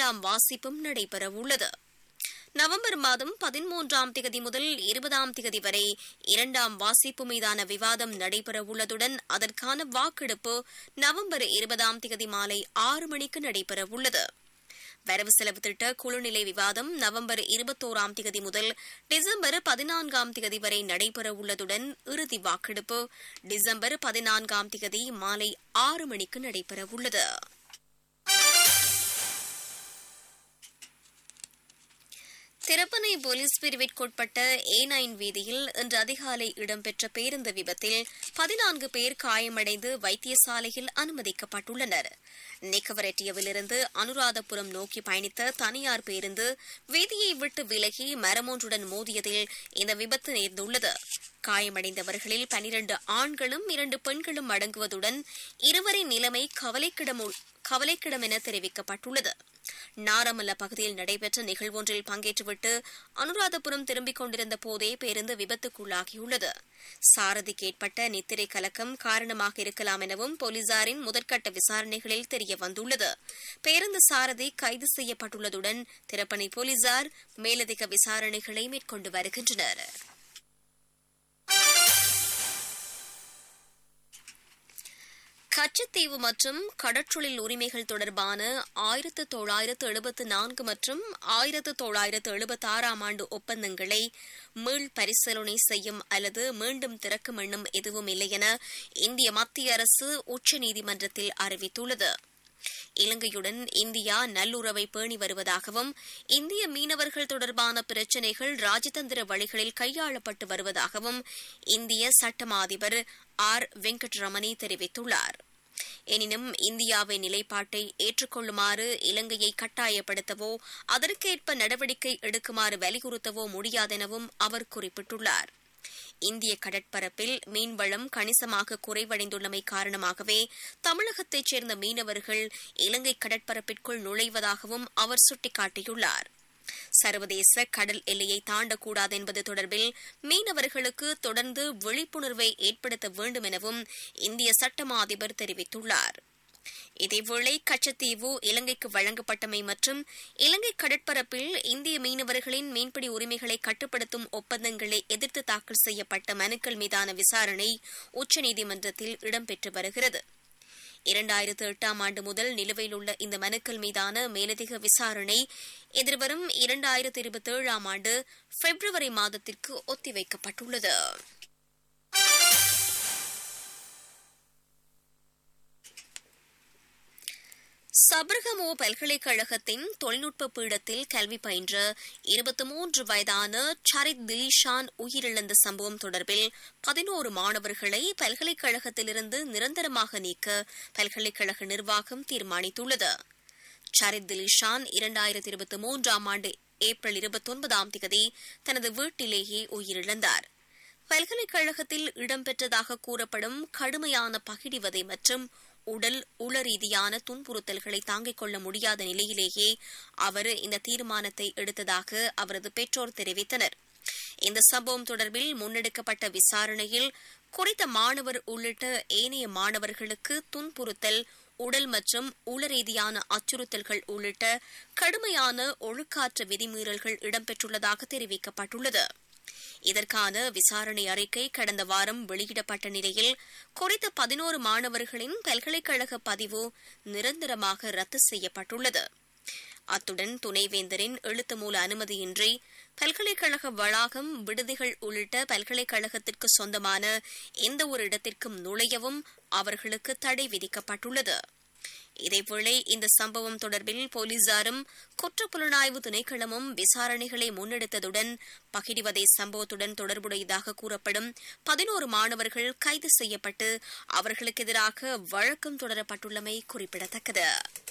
இரண்டாம் வாசிப்பும் நடைபெறவுள்ளது நவம்பர் மாதம் பதிமூன்றாம் திகதி முதல் இருபதாம் திகதி வரை இரண்டாம் வாசிப்பு மீதான விவாதம் நடைபெறவுள்ளதுடன் அதற்கான வாக்கெடுப்பு நவம்பர் இருபதாம் திகதி மாலை ஆறு மணிக்கு நடைபெறவுள்ளது வரவு செலவு திட்ட குழுநிலை விவாதம் நவம்பர் இருபத்தோராம் திகதி முதல் டிசம்பர் பதினான்காம் திகதி வரை நடைபெறவுள்ளதுடன் இறுதி வாக்கெடுப்பு டிசம்பர் பதினான்காம் திகதி மாலை ஆறு மணிக்கு நடைபெறவுள்ளது திருப்பனை போலீஸ் பிரிவிற்குட்பட்ட ஏ நைன் வீதியில் இன்று அதிகாலை இடம்பெற்ற பேருந்து விபத்தில் பதினான்கு பேர் காயமடைந்து வைத்தியசாலையில் அனுமதிக்கப்பட்டுள்ளனர் நிக்கவரெட்டியவிலிருந்து அனுராதபுரம் நோக்கி பயணித்த தனியார் பேருந்து வீதியை விட்டு விலகி மரமொன்றுடன் மோதியதில் இந்த விபத்து நேர்ந்துள்ளது காயமடைந்தவர்களில் பனிரண்டு ஆண்களும் இரண்டு பெண்களும் அடங்குவதுடன் இருவரின் நிலைமை கவலைக்கிடம் கவலைக்கிடம் என தெரிவிக்கப்பட்டுள்ளது நாரமல்ல பகுதியில் நடைபெற்ற நிகழ்வொன்றில் பங்கேற்றுவிட்டு அனுராதபுரம் திரும்பிக் கொண்டிருந்த போதே பேருந்து விபத்துக்குள்ளாகியுள்ளது சாரதிக்கு ஏற்பட்ட நித்திரை கலக்கம் காரணமாக இருக்கலாம் எனவும் போலீசாரின் முதற்கட்ட விசாரணைகளில் தெரிய வந்துள்ளது பேருந்து சாரதி கைது செய்யப்பட்டுள்ளதுடன் திறப்பணி போலீசார் மேலதிக விசாரணைகளை மேற்கொண்டு வருகின்றனர் கச்சத்தீவு மற்றும் கடற்றொழில் உரிமைகள் தொடர்பான ஆயிரத்து தொள்ளாயிரத்து எழுபத்து நான்கு மற்றும் ஆயிரத்து தொள்ளாயிரத்து எழுபத்தி ஆறாம் ஆண்டு ஒப்பந்தங்களை மீள் பரிசீலனை செய்யும் அல்லது மீண்டும் திறக்கும் எண்ணம் எதுவும் இல்லை என இந்திய மத்திய அரசு உச்சநீதிமன்றத்தில் அறிவித்துள்ளது இலங்கையுடன் இந்தியா நல்லுறவை பேணி வருவதாகவும் இந்திய மீனவர்கள் தொடர்பான பிரச்சினைகள் ராஜதந்திர வழிகளில் கையாளப்பட்டு வருவதாகவும் இந்திய சட்டமா அதிபர் ஆர் வெங்கட்ரமணி தெரிவித்துள்ளார் எனினும் இந்தியாவின் நிலைப்பாட்டை ஏற்றுக்கொள்ளுமாறு இலங்கையை கட்டாயப்படுத்தவோ அதற்கேற்ப நடவடிக்கை எடுக்குமாறு வலியுறுத்தவோ முடியாதெனவும் அவர் குறிப்பிட்டுள்ளார் இந்திய கடற்பரப்பில் மீன்வளம் கணிசமாக குறைவடைந்துள்ளமை காரணமாகவே தமிழகத்தைச் சேர்ந்த மீனவர்கள் இலங்கை கடற்பரப்பிற்குள் நுழைவதாகவும் அவர் சுட்டிக்காட்டியுள்ளார் சர்வதேச கடல் எல்லையை தாண்டக்கூடாது என்பது தொடர்பில் மீனவர்களுக்கு தொடர்ந்து விழிப்புணர்வை ஏற்படுத்த வேண்டும் எனவும் இந்திய சட்டமா அதிபர் தெரிவித்துள்ளார் இதேவேளை கச்சத்தீவு இலங்கைக்கு வழங்கப்பட்டமை மற்றும் இலங்கை கடற்பரப்பில் இந்திய மீனவர்களின் மீன்பிடி உரிமைகளை கட்டுப்படுத்தும் ஒப்பந்தங்களை எதிர்த்து தாக்கல் செய்யப்பட்ட மனுக்கள் மீதான விசாரணை உச்சநீதிமன்றத்தில் இடம்பெற்று வருகிறது இரண்டாயிரத்து எட்டாம் ஆண்டு முதல் நிலுவையில் உள்ள இந்த மனுக்கள் மீதான மேலதிக விசாரணை எதிர்வரும் இரண்டாயிரத்து இருபத்தேழாம் ஆண்டு பிப்ரவரி மாதத்திற்கு ஒத்திவைக்கப்பட்டுள்ளது சபர்கமோ பல்கலைக்கழகத்தின் தொழில்நுட்ப பீடத்தில் கல்வி பயின்ற இருபத்தி மூன்று வயதான சரித் திலீஷான் உயிரிழந்த சம்பவம் தொடர்பில் பதினோரு மாணவர்களை பல்கலைக்கழகத்திலிருந்து நிரந்தரமாக நீக்க பல்கலைக்கழக நிர்வாகம் தீர்மானித்துள்ளது சரித் திலீஷான் இரண்டாயிரத்தி இருபத்தி மூன்றாம் ஆண்டு ஏப்ரல் இருபத்தொன்பதாம் தேதி தனது வீட்டிலேயே உயிரிழந்தார் பல்கலைக்கழகத்தில் இடம்பெற்றதாக கூறப்படும் கடுமையான பகிடிவதை மற்றும் உடல் உள ரீதியான துன்புறுத்தல்களை தாங்கிக் கொள்ள முடியாத நிலையிலேயே அவர் இந்த தீர்மானத்தை எடுத்ததாக அவரது பெற்றோர் தெரிவித்தனர் இந்த சம்பவம் தொடர்பில் முன்னெடுக்கப்பட்ட விசாரணையில் குறித்த மாணவர் உள்ளிட்ட ஏனைய மாணவர்களுக்கு துன்புறுத்தல் உடல் மற்றும் உள ரீதியான அச்சுறுத்தல்கள் உள்ளிட்ட கடுமையான ஒழுக்காற்ற விதிமீறல்கள் இடம்பெற்றுள்ளதாக தெரிவிக்கப்பட்டுள்ளது இதற்கான விசாரணை அறிக்கை கடந்த வாரம் வெளியிடப்பட்ட நிலையில் குறித்த பதினோரு மாணவர்களின் பல்கலைக்கழக பதிவு நிரந்தரமாக ரத்து செய்யப்பட்டுள்ளது அத்துடன் துணைவேந்தரின் எழுத்து மூல அனுமதியின்றி பல்கலைக்கழக வளாகம் விடுதிகள் உள்ளிட்ட பல்கலைக்கழகத்திற்கு சொந்தமான எந்த ஒரு இடத்திற்கும் நுழையவும் அவர்களுக்கு தடை விதிக்கப்பட்டுள்ளது இதேவேளை இந்த சம்பவம் தொடர்பில் போலீசாரும் குற்றப்புலனாய்வு திணைக்களமும் விசாரணைகளை முன்னெடுத்ததுடன் பகிடிவதை சம்பவத்துடன் தொடர்புடையதாக கூறப்படும் பதினோரு மாணவர்கள் கைது செய்யப்பட்டு அவர்களுக்கு எதிராக வழக்கம் தொடரப்பட்டுள்ளமை குறிப்பிடத்தக்கது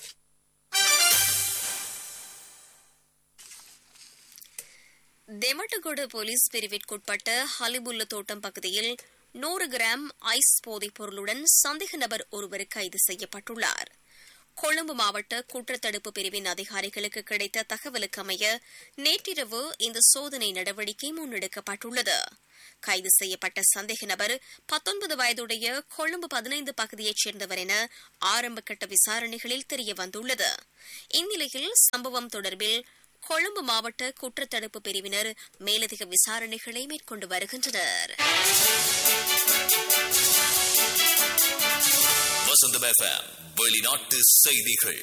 தெமட்டகொடு போலீஸ் பிரிவிற்குட்பட்ட ஹலிபுல்ல தோட்டம் பகுதியில் நூறு கிராம் ஐஸ் போதைப் பொருளுடன் சந்தேக நபர் ஒருவர் கைது செய்யப்பட்டுள்ளார் கொழும்பு மாவட்ட குற்றத்தடுப்பு பிரிவின் அதிகாரிகளுக்கு கிடைத்த தகவலுக்கு அமைய நேற்றிரவு இந்த சோதனை நடவடிக்கை முன்னெடுக்கப்பட்டுள்ளது கைது செய்யப்பட்ட சந்தேக நபர் பத்தொன்பது வயதுடைய கொழும்பு பதினைந்து பகுதியைச் சேர்ந்தவர் என ஆரம்பகட்ட விசாரணைகளில் தெரியவந்துள்ளது இந்நிலையில் சம்பவம் தொடர்பில் கொழும்பு மாவட்ட குற்றத்தடுப்பு பிரிவினர் மேலதிக விசாரணைகளை மேற்கொண்டு வருகின்றனர் வசந்தம் எஃப்எம் வெளிநாட்டு செய்திகள்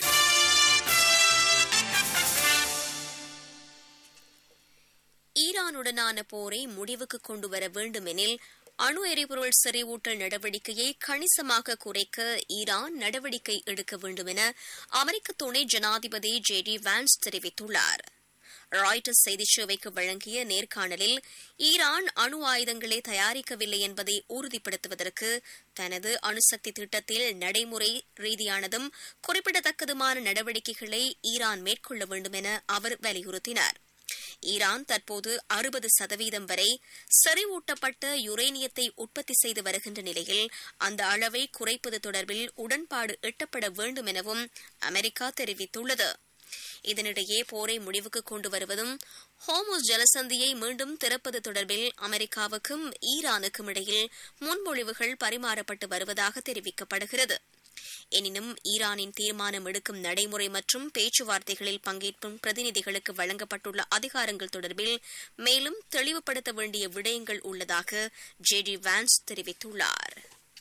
ஈரானுடனான போரை முடிவுக்கு கொண்டுவர வேண்டுமெனில் அணு எரிபொருள் செறிவூட்டல் நடவடிக்கையை கணிசமாக குறைக்க ஈரான் நடவடிக்கை எடுக்க வேண்டும் என அமெரிக்க துணை ஜனாதிபதி ஜே டி வான்ஸ் தெரிவித்துள்ளார் ராய்டர்ஸ் செய்திச் சேவைக்கு வழங்கிய நேர்காணலில் ஈரான் அணு ஆயுதங்களை தயாரிக்கவில்லை என்பதை உறுதிப்படுத்துவதற்கு தனது அணுசக்தி திட்டத்தில் நடைமுறை ரீதியானதும் குறிப்பிடத்தக்கதுமான நடவடிக்கைகளை ஈரான் மேற்கொள்ள வேண்டும் என அவர் வலியுறுத்தினார் ஈரான் தற்போது அறுபது சதவீதம் வரை செறிவூட்டப்பட்ட யுரேனியத்தை உற்பத்தி செய்து வருகின்ற நிலையில் அந்த அளவை குறைப்பது தொடர்பில் உடன்பாடு எட்டப்பட வேண்டும் எனவும் அமெரிக்கா தெரிவித்துள்ளது இதனிடையே போரை முடிவுக்கு கொண்டு வருவதும் ஹோமோஸ் ஜலசந்தியை மீண்டும் திறப்பது தொடர்பில் அமெரிக்காவுக்கும் ஈரானுக்கும் இடையில் முன்மொழிவுகள் பரிமாறப்பட்டு வருவதாக தெரிவிக்கப்படுகிறது எனினும் ஈரானின் தீர்மானம் எடுக்கும் நடைமுறை மற்றும் பேச்சுவார்த்தைகளில் பங்கேற்கும் பிரதிநிதிகளுக்கு வழங்கப்பட்டுள்ள அதிகாரங்கள் தொடர்பில் மேலும் தெளிவுபடுத்த வேண்டிய விடயங்கள் உள்ளதாக ஜே டி வான்ஸ் தெரிவித்துள்ளார்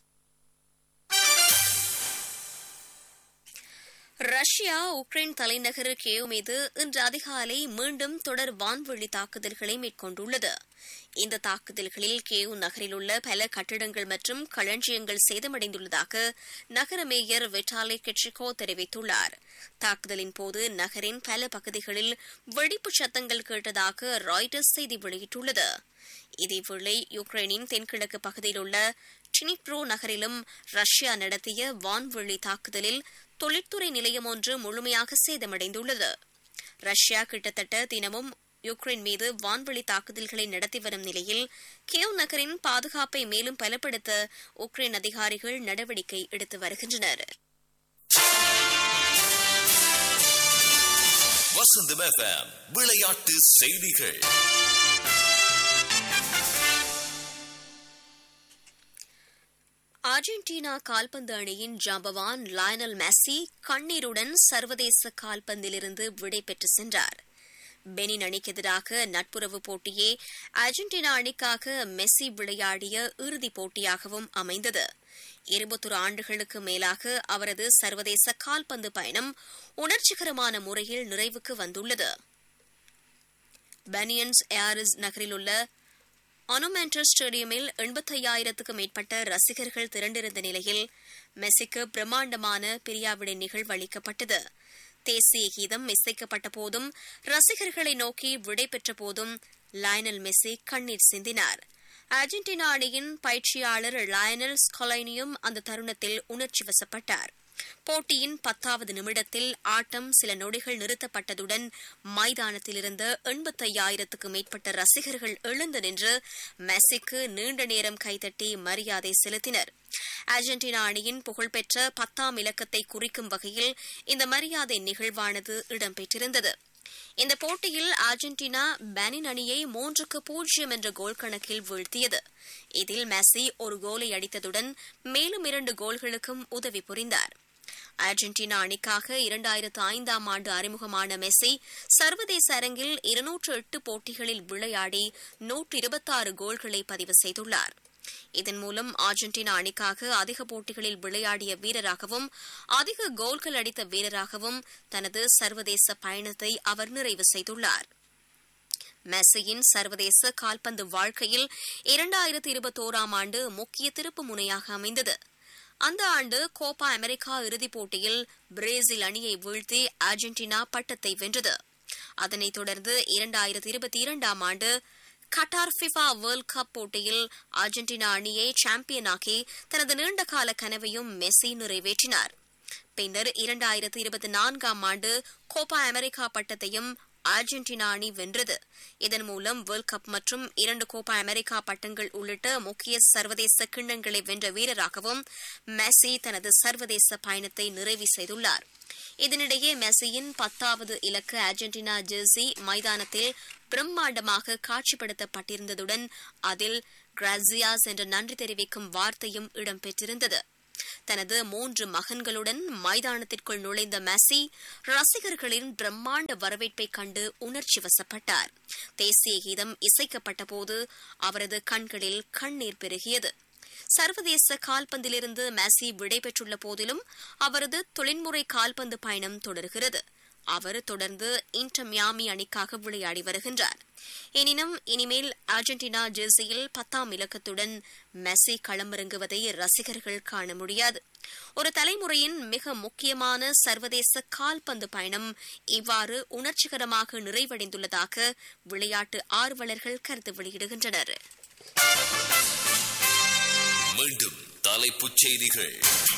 ரஷ்யா உக்ரைன் தலைநகர் கேவ் மீது இன்று அதிகாலை மீண்டும் தொடர் வான்வெளி தாக்குதல்களை மேற்கொண்டுள்ளது இந்த தாக்குதல்களில் கேவ் நகரில் உள்ள பல கட்டிடங்கள் மற்றும் களஞ்சியங்கள் சேதமடைந்துள்ளதாக நகர மேயர் வெட்டாலே கெட்ரிகோ தெரிவித்துள்ளார் தாக்குதலின் போது நகரின் பல பகுதிகளில் வெடிப்பு சத்தங்கள் கேட்டதாக ராய்டர்ஸ் செய்தி வெளியிட்டுள்ளது இதேவேளை யுக்ரைனின் தென்கிழக்கு பகுதியில் உள்ள டினிப்ரோ நகரிலும் ரஷ்யா நடத்திய வான்வெளி தாக்குதலில் தொழிற்துறை நிலையம் ஒன்று முழுமையாக சேதமடைந்துள்ளது ரஷ்யா கிட்டத்தட்ட தினமும் யுக்ரைன் மீது வான்வெளி தாக்குதல்களை நடத்தி வரும் நிலையில் கேவ் நகரின் பாதுகாப்பை மேலும் பலப்படுத்த உக்ரைன் அதிகாரிகள் நடவடிக்கை எடுத்து வருகின்றனர் வசந்தம் எஃப்எம் விளையாட்டு செய்திகள் அர்ஜென்டினா கால்பந்து அணியின் ஜாம்பவான் லயனல் மெஸ்ஸி கண்ணீருடன் சர்வதேச கால்பந்திலிருந்து விடை பெற்று சென்றார் பெனின் அணிக்கு எதிராக நட்புறவு போட்டியே அர்ஜென்டினா அணிக்காக மெஸ்ஸி விளையாடிய இறுதிப் போட்டியாகவும் அமைந்தது இருபத்தொரு ஆண்டுகளுக்கு மேலாக அவரது சர்வதேச கால்பந்து பயணம் உணர்ச்சிகரமான முறையில் நிறைவுக்கு வந்துள்ளது பனியன்ஸ் ஏரிஸ் நகரில் உள்ள அனுமெண்டர் ஸ்டேடியமில் எண்பத்தையாயிரத்துக்கும் மேற்பட்ட ரசிகர்கள் திரண்டிருந்த நிலையில் மெஸ்ஸிக்கு பிரம்மாண்டமான பிரியாவிடை நிகழ்வு அளிக்கப்பட்டது தேசிய கீதம் இசைக்கப்பட்ட போதும் ரசிகர்களை நோக்கி விடை பெற்ற போதும் லயனல் மெஸ்ஸி கண்ணீர் சிந்தினார் அர்ஜென்டினா அணியின் பயிற்சியாளர் லயனல் ஸ்கொலைனியும் அந்த தருணத்தில் உணர்ச்சி வசப்பட்டார் போட்டியின் பத்தாவது நிமிடத்தில் ஆட்டம் சில நொடிகள் நிறுத்தப்பட்டதுடன் மைதானத்தில் இருந்த எண்பத்தையாயிரத்துக்கு மேற்பட்ட ரசிகர்கள் எழுந்து நின்று மெஸ்ஸிக்கு நீண்ட நேரம் கைதட்டி மரியாதை செலுத்தினர் அர்ஜென்டினா அணியின் புகழ்பெற்ற பத்தாம் இலக்கத்தை குறிக்கும் வகையில் இந்த மரியாதை நிகழ்வானது இடம்பெற்றிருந்தது இந்த போட்டியில் அர்ஜென்டினா பெனின் அணியை மூன்றுக்கு பூஜ்ஜியம் என்ற கோல் கணக்கில் வீழ்த்தியது இதில் மெஸ்ஸி ஒரு கோலை அடித்ததுடன் மேலும் இரண்டு கோல்களுக்கும் உதவி புரிந்தார் அர்ஜென்டினா அணிக்காக இரண்டாயிரத்து ஐந்தாம் ஆண்டு அறிமுகமான மெஸ்ஸி சர்வதேச அரங்கில் இருநூற்று எட்டு போட்டிகளில் விளையாடி நூற்று இருபத்தாறு கோல்களை பதிவு செய்துள்ளார் இதன் மூலம் அர்ஜென்டினா அணிக்காக அதிக போட்டிகளில் விளையாடிய வீரராகவும் அதிக கோல்கள் அடித்த வீரராகவும் தனது சர்வதேச பயணத்தை அவர் நிறைவு செய்துள்ளார் மெஸ்ஸியின் சர்வதேச கால்பந்து வாழ்க்கையில் இரண்டாயிரத்து இருபத்தோராம் ஆண்டு முக்கிய திருப்பு முனையாக அமைந்தது அந்த ஆண்டு கோப்பா அமெரிக்கா இறுதிப் போட்டியில் பிரேசில் அணியை வீழ்த்தி அர்ஜென்டினா பட்டத்தை வென்றது அதனைத் தொடர்ந்து இரண்டாயிரத்து இருபத்தி இரண்டாம் ஆண்டு கட்டார் ஃபிஃபா வேர்ல்ட் கப் போட்டியில் அர்ஜென்டினா அணியை சாம்பியனாக்கி தனது நீண்டகால கனவையும் மெஸ்ஸி நிறைவேற்றினார் பின்னர் இரண்டாயிரத்து இருபத்தி நான்காம் ஆண்டு கோப்பா அமெரிக்கா பட்டத்தையும் அர்ஜென்டினா அணி வென்றது இதன் மூலம் வேர்ல்ட் கப் மற்றும் இரண்டு கோப்பா அமெரிக்கா பட்டங்கள் உள்ளிட்ட முக்கிய சர்வதேச கிண்ணங்களை வென்ற வீரராகவும் மெஸ்ஸி தனது சர்வதேச பயணத்தை நிறைவு செய்துள்ளார் இதனிடையே மெஸ்ஸியின் பத்தாவது இலக்கு அர்ஜென்டினா ஜெர்சி மைதானத்தில் பிரம்மாண்டமாக காட்சிப்படுத்தப்பட்டிருந்ததுடன் அதில் கிராசியாஸ் என்ற நன்றி தெரிவிக்கும் வார்த்தையும் இடம்பெற்றிருந்தது தனது மூன்று மகன்களுடன் மைதானத்திற்குள் நுழைந்த மெஸ்ஸி ரசிகர்களின் பிரம்மாண்ட வரவேற்பை கண்டு உணர்ச்சி வசப்பட்டார் தேசிய கீதம் இசைக்கப்பட்ட போது அவரது கண்களில் கண்ணீர் பெருகியது சர்வதேச கால்பந்திலிருந்து மெஸ்ஸி விடைபெற்றுள்ள போதிலும் அவரது தொழில்முறை கால்பந்து பயணம் தொடர்கிறது அவர் தொடர்ந்து இன்டர் மியாமி அணிக்காக விளையாடி வருகின்றார் எனினும் இனிமேல் அர்ஜென்டினா ஜெர்சியில் பத்தாம் இலக்கத்துடன் மெஸ்ஸி களமிறங்குவதை ரசிகர்கள் காண முடியாது ஒரு தலைமுறையின் மிக முக்கியமான சர்வதேச கால்பந்து பயணம் இவ்வாறு உணர்ச்சிகரமாக நிறைவடைந்துள்ளதாக விளையாட்டு ஆர்வலர்கள் கருத்து வெளியிடுகின்றனர் மீண்டும் தலைப்புச் செய்திகள்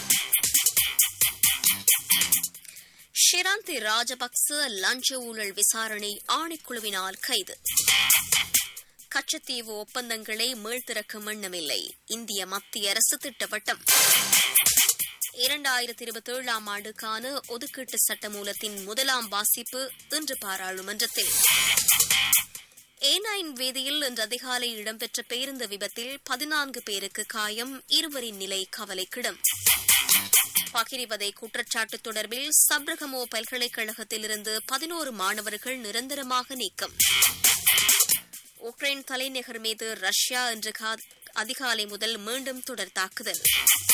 ஷிராந்தி ராஜபக்ச லஞ்ச ஊழல் விசாரணை ஆணைக்குழுவினால் கைது கச்சத்தீவு ஒப்பந்தங்களை மீள்திறக்கும் எண்ணமில்லை இந்திய மத்திய அரசு திட்டவட்டம் இரண்டாயிரத்தி இருபத்தி ஏழாம் ஆண்டுக்கான ஒதுக்கீட்டு சட்டமூலத்தின் முதலாம் வாசிப்பு இன்று பாராளுமன்றத்தில் ஏனாயின் வீதியில் இன்று அதிகாலை இடம்பெற்ற பேருந்து விபத்தில் பதினான்கு பேருக்கு காயம் இருவரின் நிலை கவலைக்கிடம் பகிரிவதை குற்றச்சாட்டு தொடர்பில் சப்ரகமோ பல்கலைக்கழகத்திலிருந்து பதினோரு மாணவர்கள் நிரந்தரமாக நீக்கம் உக்ரைன் தலைநகர் மீது ரஷ்யா இன்று அதிகாலை முதல் மீண்டும் தொடர் தாக்குதல்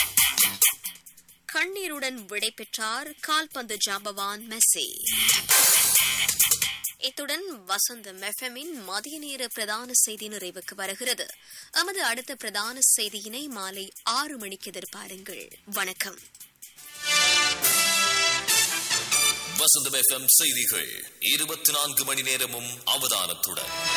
கண்ணீருடன் விடை பெற்றார் கால்பந்து ஜாம்பவான் மெஸ்ஸி இத்துடன் வசந்தம் எஃப்எம்மின் மதிய நேர பிரதான செய்தி நிறைவுக்கு வருகிறது எமது அடுத்த பிரதான செய்தியினை மாலை ஆறு மணிக்கு எதிர்பாருங்கள் வணக்கம் வசந்தம் எஃப்எம் செய்திகள் இருபத்தி நான்கு மணி நேரமும் அவதானத்துடன்